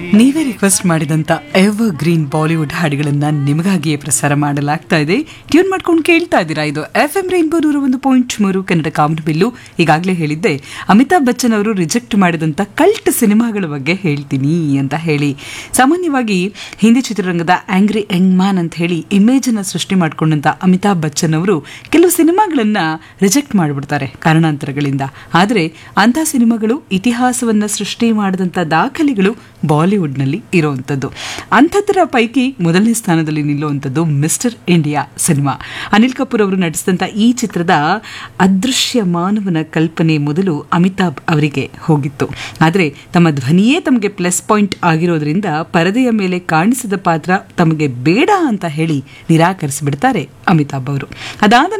ನೀವೇ ರಿಕ್ವೆಸ್ಟ್ ಮಾಡಿದಂತ ever green Bollywood ಹಾಡುಗಳನ್ನ ನಿಮಗಾಗಿಯೇ ಪ್ರಸಾರ ಮಾಡಲಾಗ್ತಾ ಇದೆ ಟ್ಯೂನ್ ಮಾಡ್ಕೊಂಡು ಕೇಳ್ತಾ ಇದ್ದೀರಾ ಇದು ಎಫ್ ಎಂ ರೈನ್ಬೋ ನೂರ ಒಂದು ಪಾಯಿಂಟ್ ಮೂರು ಕನ್ನಡ ಕಾಮನ್ ಬಿಲ್ಲು ಈಗಾಗಲೇ ಹೇಳಿದ್ದೆ ಅಮಿತಾಬ್ ಬಚ್ಚನ್ ಅವರು ರಿಜೆಕ್ಟ್ ಮಾಡಿದಂತ ಕಲ್ಟ್ ಸಿನಿಮಾಗಳ ಬಗ್ಗೆ ಹೇಳ್ತೀನಿ ಅಂತ ಹೇಳಿ ಸಾಮಾನ್ಯವಾಗಿ ಹಿಂದಿ ಚಿತ್ರರಂಗದ ಆಂಗ್ರಿ ಯಂಗ್ ಮ್ಯಾನ್ ಅಂತ ಹೇಳಿ ಇಮೇಜ್ ಅನ್ನ ಸೃಷ್ಟಿ ಮಾಡ್ಕೊಂಡಂತ ಅಮಿತಾಬ್ ಬಚ್ಚನ್ ಅವರು ಕೆಲವು ಸಿನಿಮಾಗಳನ್ನ ರಿಜೆಕ್ಟ್ ಮಾಡಿಬಿಡ್ತಾರೆ ಕಾರಣಾಂತರಗಳಿಂದ ಆದರೆ ಅಂಥ ಸಿನಿಮಾಗಳು ಇತಿಹಾಸವನ್ನ ಸೃಷ್ಟಿ ಮಾಡಿದಂಥ ದಾಖಲೆಗಳು ಬಾಲಿವುಡ್ನಲ್ಲಿ ಇರುವಂಥದ್ದು ಅಂಥದ್ದರ ಪೈಕಿ ಮೊದಲನೇ ಸ್ಥಾನದಲ್ಲಿ ನಿಲ್ಲುವಂಥದ್ದು mister India cinema Anil Kapoor ಅವರು ನಟಿಸಿದಂಥ ಈ ಚಿತ್ರದ ಅದೃಶ್ಯ ಮಾನವನ ಕಲ್ಪನೆ ಮೊದಲು ಅಮಿತಾಬ್ ಅವರಿಗೆ ಹೋಗಿತ್ತು ಆದರೆ ತಮ್ಮ ಧ್ವನಿಯೇ ತಮಗೆ ಪ್ಲಸ್ ಪಾಯಿಂಟ್ ಆಗಿರೋದ್ರಿಂದ ಪರದೆಯ ಮೇಲೆ ಕಾಣಿಸಿದ ಪಾತ್ರ ತಮಗೆ ಬೇಡ ಅಂತ ಹೇಳಿ ನಿರಾಕರಿಸಿಬಿಡ್ತಾರೆ ಅಮಿತಾಬ್ ಅವರು ಅದಾದ